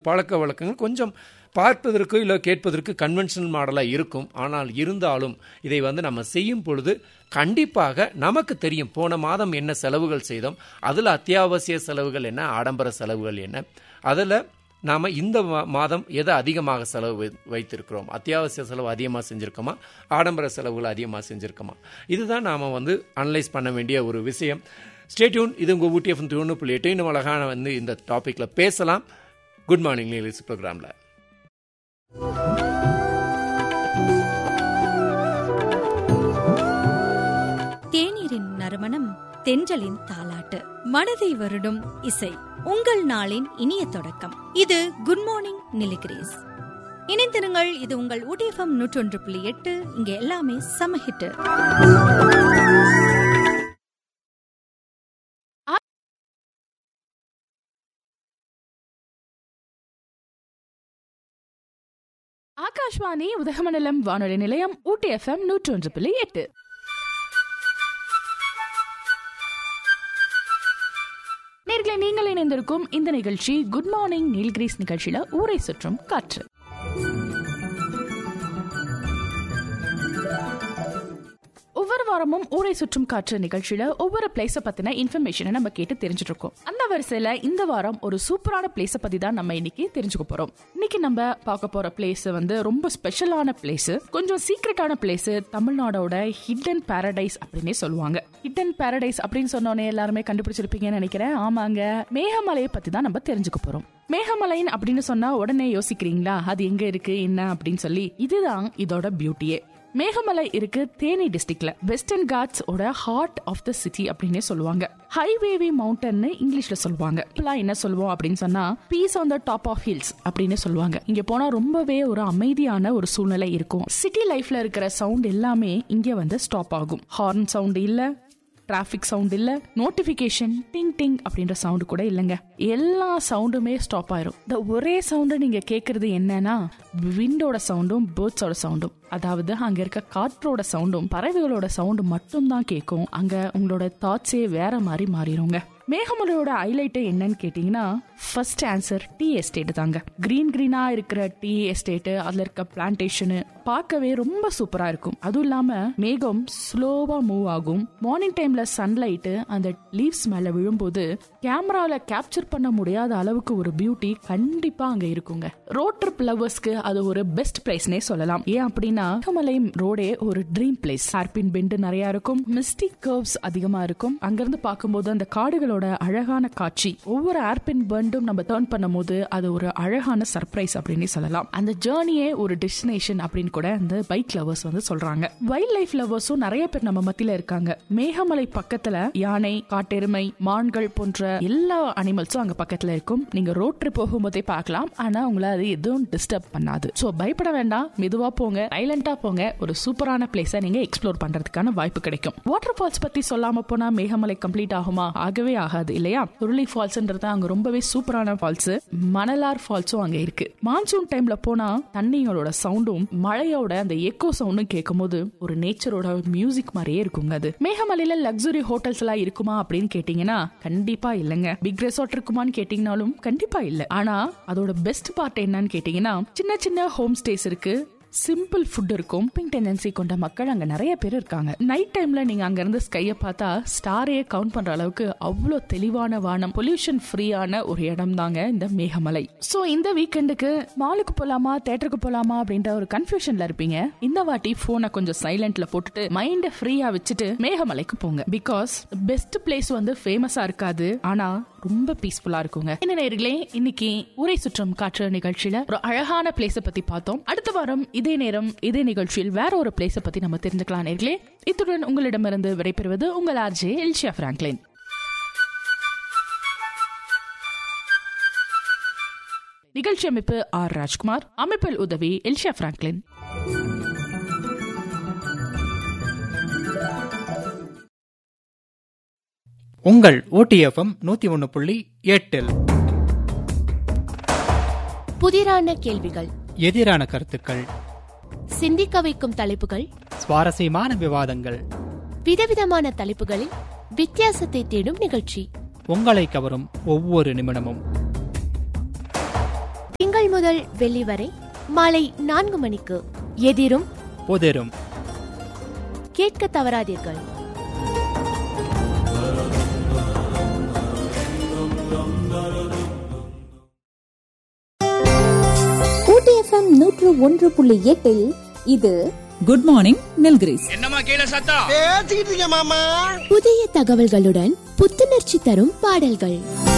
பழக்க வழக்கங்கள் கொஞ்சம் பார்ப்பதற்கு இல்லை கேட்பதற்கு கன்வென்ஷனல் மாடலாக இருக்கும் ஆனால் இருந்தாலும் இதை வந்து நம்ம செய்யும் பொழுது கண்டிப்பாக நமக்கு தெரியும் போன மாதம் என்ன செலவுகள் செய்தோம் அதில் அத்தியாவசிய செலவுகள் என்ன ஆடம்பர செலவுகள் என்ன அதில் நாம் இந்த மா- மாதம் எதை அதிகமாக செலவு வை- வைத்திருக்கிறோம் அத்தியாவசிய செலவு அதிகமாக செஞ்சுருக்கோமா ஆடம்பர செலவுகள் அதிகமாக செஞ்சுருக்கோமா இதுதான் நாம் வந்து அனலைஸ் பண்ண வேண்டிய ஒரு விஷயம் ஸ்டேட்யூன் இது உங்கள் ஊட்டி எஃப்எம் தொண்ணூறு புள்ளி எட்டு இன்னும் அழகான வந்து இந்த டாப்பிக்கில் பேசலாம் குட் மார்னிங் நீலிஸ் ப்ரோக்ராமில் தேநீரின் நறுமணம் தென்றலின் தாலாட்டு மனதை வருடும் இசை உங்கள் நாளின் இனிய தொடக்கம் இது குட் மார்னிங் நிலிகிரீஸ் இணைந்திருங்கள் இது உங்கள் ஊட்டிஎஃப்எம் நூற்றொன்று புள்ளி எட்டு இங்க எல்லாமே சமஹிட்டு ஆகாஷ்வாணி உதகமண்டலம் வானொலி நிலையம் ஊட்டி எஃப்எம் நூற்றி ஒன்று புள்ளி எட்டு நேர்களை நீங்கள் இணைந்திருக்கும் இந்த நிகழ்ச்சி குட் மார்னிங் நீல்கிரீஸ் நிகழ்ச்சியில ஊரை சுற்றும் காற்று ஒவ்வொரு வாரமும் ஊரை சுற்றும் காற்று நிகழ்ச்சியில ஒவ்வொரு பிளேஸ பத்தின இன்ஃபர்மேஷனை நம்ம கேட்டு தெரிஞ்சுட்டு இருக்கோம் அந்த வரிசையில இந்த வாரம் ஒரு சூப்பரான பிளேஸ பத்தி தான் நம்ம இன்னைக்கு தெரிஞ்சுக்க போறோம் இன்னைக்கு நம்ம பார்க்க போற பிளேஸ் வந்து ரொம்ப ஸ்பெஷலான பிளேஸ் கொஞ்சம் சீக்ரெட்டான பிளேஸ் தமிழ்நாடோட ஹிடன் பாரடைஸ் அப்படின்னே சொல்லுவாங்க ஹிடன் பாரடைஸ் அப்படின்னு சொன்னோன்னே எல்லாருமே கண்டுபிடிச்சிருப்பீங்கன்னு நினைக்கிறேன் ஆமாங்க மேகமலையை பத்தி தான் நம்ம தெரிஞ்சுக்க போறோம் மேகமலைன் அப்படின்னு சொன்னா உடனே யோசிக்கிறீங்களா அது எங்க இருக்கு என்ன அப்படின்னு சொல்லி இதுதான் இதோட பியூட்டியே மேகமலை இருக்கு தேனி டிஸ்ட்ரிக்ட்ல வெஸ்டர்ன் காட்ஸ் ஓட ஹார்ட் ஆஃப் த சிட்டி அப்படின்னே சொல்லுவாங்க ஹைவேவி மவுண்டன் இங்கிலீஷ்ல சொல்லுவாங்க இப்பெல்லாம் என்ன சொல்லுவோம் அப்படின்னு சொன்னா peace on the top of hills அப்படின்னு சொல்லுவாங்க இங்க போனா ரொம்பவே ஒரு அமைதியான ஒரு சூழ்நிலை இருக்கும் சிட்டி லைஃப்ல இருக்கிற சவுண்ட் எல்லாமே இங்க வந்து ஸ்டாப் ஆகும் ஹார்ன் சவுண்ட் இல்ல டிராஃபிக் சவுண்ட் இல்ல நோட்டிபிகேஷன் டிங் டிங் அப்படின்ற சவுண்ட் கூட இல்லைங்க எல்லா சவுண்டுமே ஸ்டாப் ஆயிரும் இந்த ஒரே சவுண்டு நீங்க கேக்குறது என்னன்னா விண்டோட சவுண்டும் பேர்ட்ஸோட சவுண்டும் அதாவது அங்க இருக்க காற்றோட சவுண்டும் பறவைகளோட சவுண்டும் மட்டும் தான் கேட்கும் அங்க உங்களோட தாட்ஸே வேற மாதிரி மாறிடுங்க மேகமலையோட ஹைலைட் என்னன்னு கேட்டீங்கன்னா ஃபர்ஸ்ட் ஆன்சர் டீ எஸ்டேட் தாங்க கிரீன் கிரீனா இருக்கிற டீ எஸ்டேட் அதுல இருக்க பிளான்டேஷன் பார்க்கவே ரொம்ப சூப்பரா இருக்கும் அதுவும் இல்லாம மேகம் ஸ்லோவா மூவ் ஆகும் மார்னிங் டைம்ல சன்லைட் அந்த லீவ்ஸ் மேல விழும்போது கேமரால கேப்சர் பண்ண முடியாத அளவுக்கு ஒரு பியூட்டி கண்டிப்பா அங்க இருக்குங்க ரோட் ட்ரிப் லவர்ஸ்க்கு அது ஒரு பெஸ்ட் பிளேஸ்னே சொல்லலாம் ஏன் அப்படின்னா மேகமலை ரோடே ஒரு ட்ரீம் பிளேஸ் ஹார்பின் பெண்டு நிறைய இருக்கும் மிஸ்டிக் கர்வ்ஸ் அதிகமா இருக்கும் அங்கிருந்து பார்க்கும்போது அந்த காடுகளோட அழகான காட்சி ஒவ்வொரு ஏர்பின் பெண்டும் நம்ம டேர்ன் பண்ணும்போது அது ஒரு அழகான சர்ப்ரைஸ் அப்படின்னு சொல்லலாம் அந்த ஜேர்னியே ஒரு டெஸ்டினேஷன் அப்படின்னு கூட அந்த பைக் லவர்ஸ் வந்து சொல்றாங்க வைல்ட் லைஃப் லவர்ஸும் நிறைய பேர் நம்ம மத்தியில இருக்காங்க மேகமலை பக்கத்துல யானை காட்டெருமை மான்கள் போன்ற எல்லா அனிமல்ஸும் அங்க பக்கத்துல இருக்கும் நீங்க ரோட் ட்ரிப் போகும்போதே பார்க்கலாம் ஆனா உங்களை அது எதுவும் டிஸ்டர்ப் பண்ணாது சோ பயப்பட வேண்டாம் மெதுவா போங்க சைலண்டா போங்க ஒரு சூப்பரான பிளேஸை நீங்க எக்ஸ்ப்ளோர் பண்றதுக்கான வாய்ப்பு கிடைக்கும் வாட்டர் ஃபால்ஸ் பத்தி சொல்லாம போனா மேகமலை கம்ப்ளீட் ஆகுமா ஆகவே ஆகாது இல்லையா உருளி ஃபால்ஸ்ன்றது அங்க ரொம்பவே சூப்பரான ஃபால்ஸ் மணலார் ஃபால்ஸும் அங்க இருக்கு மான்சூன் டைம்ல போனா தண்ணிகளோட சவுண்டும் மழையோட அந்த எக்கோ சவுண்டும் கேட்கும் போது ஒரு நேச்சரோட மியூசிக் மாதிரியே இருக்குங்க அது மேகமலையில லக்ஸுரி ஹோட்டல்ஸ் எல்லாம் இருக்குமா அப்படின்னு கேட்டீங்கன்னா கண்டிப்பா இல்லங்க பிக் ரெசார்ட் இருக்குமான்னு கேட்டீங்கனாலும் கண்டிப்பா இல்ல ஆனா அதோட பெஸ்ட் பார்ட் என்னன்னு கேட்டீங்கன்னா சின்ன சின்ன ஹோம் ஸ்டேஸ் இருக்கு சிம்பிள் ஃபுட் இருக்கும் பிங் டெண்டன்சி கொண்ட மக்கள் அங்க நிறைய பேர் இருக்காங்க நைட் டைம்ல நீங்க அங்க இருந்து ஸ்கைய பார்த்தா ஸ்டாரையே கவுண்ட் பண்ற அளவுக்கு அவ்வளோ தெளிவான வானம் பொல்யூஷன் ஃப்ரீயான ஒரு இடம் தாங்க இந்த மேகமலை சோ இந்த வீக்கெண்டுக்கு மாலுக்கு போலாமா தேட்டருக்கு போலாமா அப்படின்ற ஒரு கன்ஃபியூஷன்ல இருப்பீங்க இந்த வாட்டி போனை கொஞ்சம் சைலண்ட்ல போட்டுட்டு மைண்ட ஃப்ரீயா வச்சுட்டு மேகமலைக்கு போங்க பிகாஸ் பெஸ்ட் பிளேஸ் வந்து ஃபேமஸா இருக்காது ஆனா ரொம்ப பீஸ்ஃபுல்லா இருக்குங்க என்ன நேர்களே இன்னைக்கு ஊரை சுற்றம் காற்று நிகழ்ச்சியில ஒரு அழகான பிளேஸ பத்தி பார்த்தோம் அடுத்த வாரம் இதே நேரம் இதே நிகழ்ச்சியில் வேற ஒரு பிளேஸ பத்தி நம்ம தெரிஞ்சுக்கலாம் நேர்களே இத்துடன் உங்களிடமிருந்து விடைபெறுவது உங்கள் ஆர்ஜே எல்ஷியா பிராங்க்லின் நிகழ்ச்சி அமைப்பு ஆர் ராஜ்குமார் அமைப்பில் உதவி எல்ஷியா பிராங்க்லின் உங்கள் ஓடிஎஃப்எம் நூத்தி ஒன்னு புள்ளி எட்டில் புதிரான கேள்விகள் எதிரான கருத்துக்கள் சிந்திக்க வைக்கும் தலைப்புகள் சுவாரஸ்யமான விவாதங்கள் விதவிதமான தலைப்புகளில் வித்தியாசத்தை தேடும் நிகழ்ச்சி உங்களை கவரும் ஒவ்வொரு நிமிடமும் திங்கள் முதல் வெள்ளி வரை மாலை நான்கு மணிக்கு எதிரும் புதிரும் கேட்க தவறாதீர்கள் ஊட்டி எஃப்எம் நூற்று ஒன்று புள்ளி எட்டில் இது குட் மார்னிங் நில்கிரிஸ் புதிய தகவல்களுடன் புத்துணர்ச்சி தரும் பாடல்கள்